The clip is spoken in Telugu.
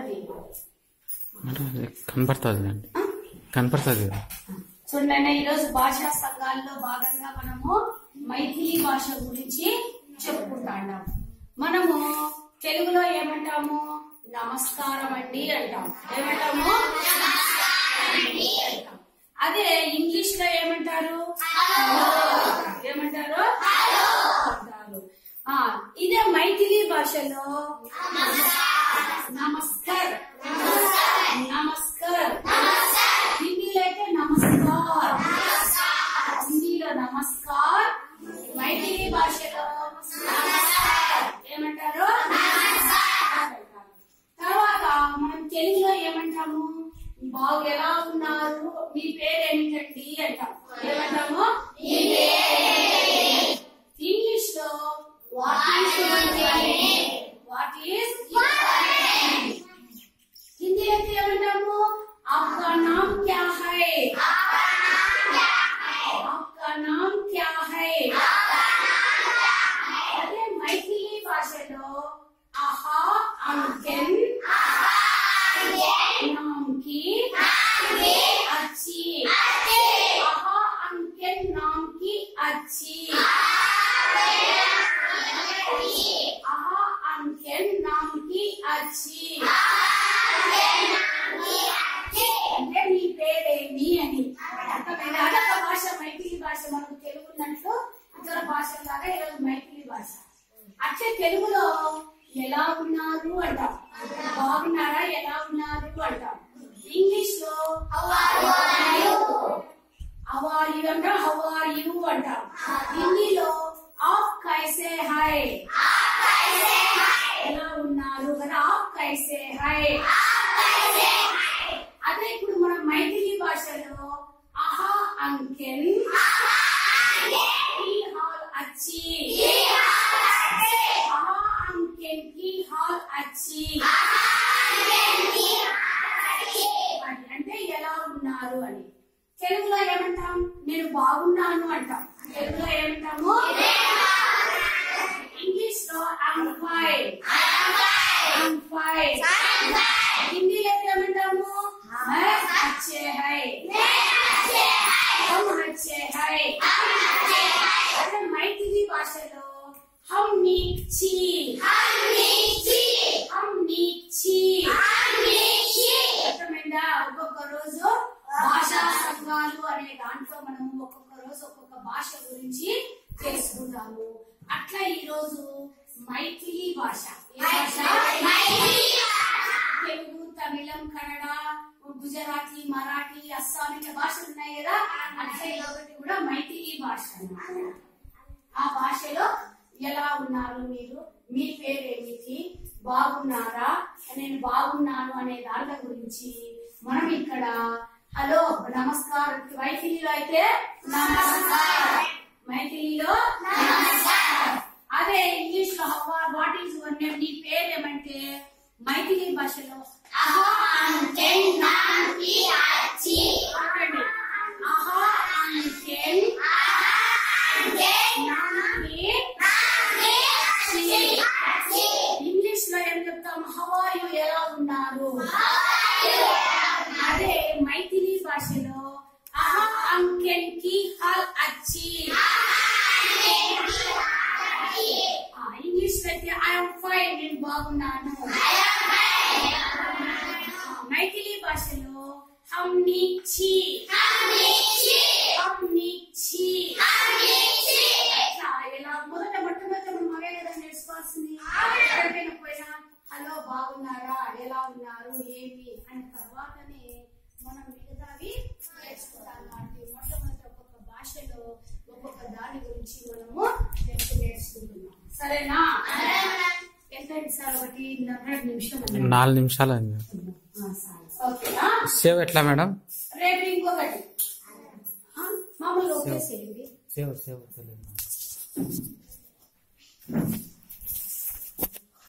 పద్ధతి మేడం అది కనపడుతుంది అండి కనపడుతుంది కదా చూడండి ఈరోజు భాషా సంఘాల్లో భాగంగా మనము మైథిలి భాష గురించి చెప్పుకుంటాం మనము తెలుగులో ఏమంటాము నమస్కారం అండి అంటాం ఏమంటాము అంటాం. అదే ఇంగ్లీష్ లో ఏమంటారు ఏమంటారు అంటారు. ఆ, ఇదే మైథిలి భాషలో నమస్కార్ నమస్కార్ హిందీలో అయితే నమస్కార్ హిందీలో నమస్కార్ మైథిలి భాషలో ఏమంటారు తర్వాత మనం తెలుగులో ఏమంటాము బాగు ఎలా ఉన్నారు మీ పేరు ఏమిటండి అంటాం ఏమంటాము ఇంగ్లీష్ లో what is what is Hindi అయితే ఏమంటాము आपका नाम क्या है आपका नाम क्या है అదే మైథిలి భాషలో ఆహా అంకెన్ नाम की अच्छी आहा अंकेन नाम की अच्छी आहा अंकेन नाम की अच्छी అంటే మీ పేరేమి అని అర్థమైందా అదొక భాష మైథిలి భాష మనకు తెలుగు ఉన్నట్లు ఇతర భాషలాగా ఈరోజు మైథిలి భాష అట్లే తెలుగులో ఎలా ఉన్నారు అంటాం బాగున్నారా ఎలా ఉన్నారు అంటాం ఇంగ్లీష్ లో హౌ ఆర్ యు అంటాం హౌ ఆర్ యు అంటాం హిందీలో ఆప్ కైసే హై ఎలా ఉన్నారు కదా ఆప్ కైసే హై అదే ఇప్పుడు మనం మైథిలి భాషలో ఆహా అంకెన్ की हाल अच्छी आहा अंकेन की हाल अच्छी అని అంటే ఎలా ఉన్నారు అని తెలుగులో ఏమంటాం నేను బాగున్నాను అంటాం తెలుగులో ఏమంటాము ఇంగ్లీష్ లో ఐమ్ ఫైన్ ఐమ్ ఫైన్ హిందీలో ఏమంటాము मैं अच्छे है हम अच्छे है అదే మైథిలి భాషలో हम नीची हम नीची అర్థమైందా ఒక్కొక్క రోజు భాషా సంఘాలు అనే దాంట్లో మనము ఒక్కొక్క రోజు ఒక్కొక్క భాష గురించి తెలుసుకుంటాము అట్లా ఈ రోజు మైథిలి భాష ఏ భాష తెలుగు తమిళం కన్నడ గుజరాతీ మరాఠీ అస్సాం ఇట్లా భాషలు ఉన్నాయి కదా అట్లా ఇదొకటి కూడా మైథిలి భాష అన్నమాట. ఆ భాషలో ఎలా ఉన్నారు మీరు మీ పేరేమిటి బాగున్నారా నేను బాగున్నాను అనే దాని గురించి మనం ఇక్కడ హలో నమస్కారం మైథిలిలో అయితే నమస్కారం మైథిలిలో నమస్కారం అదే ఇంగ్లీష్ లో హవ్వా వాట్ ఈస్ యువర్ నేమ్ నీ పేరేమంటే మైథిలి భాషలో అహా అంకెన్ నాకి అచ్చి అనండి. అహా అంకెన్ నాకి అచ్చి. ఇంగ్లీష్ లో ఏం చెప్తాం హౌ ఆర్ యు ఎలా ఉన్నారు అదే మైథిలి భాషలో అహా అంకెన్ కి హాల్ అచ్చి ఆ, ఇంగ్లీష్ లో అయితే ఐఎమ్ ఫైన్ నేను బాగున్నాను మైథిలి భాషలో హమ్ నీచి హమ్ నీచి ఇట్లా ఇలా మొదట మొట్టమొదట మనం అవే కదా నేర్చుకోవాల్సింది ఎక్కడికైనా పోయినా హలో బాగున్నారా ఎలా ఉన్నారు ఏమి అని తర్వాతనే మనం మిగతావి నేర్చుకుంటాం కాబట్టి మొట్టమొదటి ఒక్కొక్క భాషలో ఒక్కొక్క దాని గురించి మనము తెలుసు నేర్చుకుంటున్నాం సరేనా ఎంత అయింది సార్ ఒకటి నలభై నిమిషం అన్నారు. నాలుగు నిమిషాలు అండి ఆ, సరే. ఓకేనా సేవ్ ఎట్లా మేడం రేపు ఇంకొకటి ఆ, మామూలుగా ఒకేసేయండి సేవ్ సేవ్ తెలియదు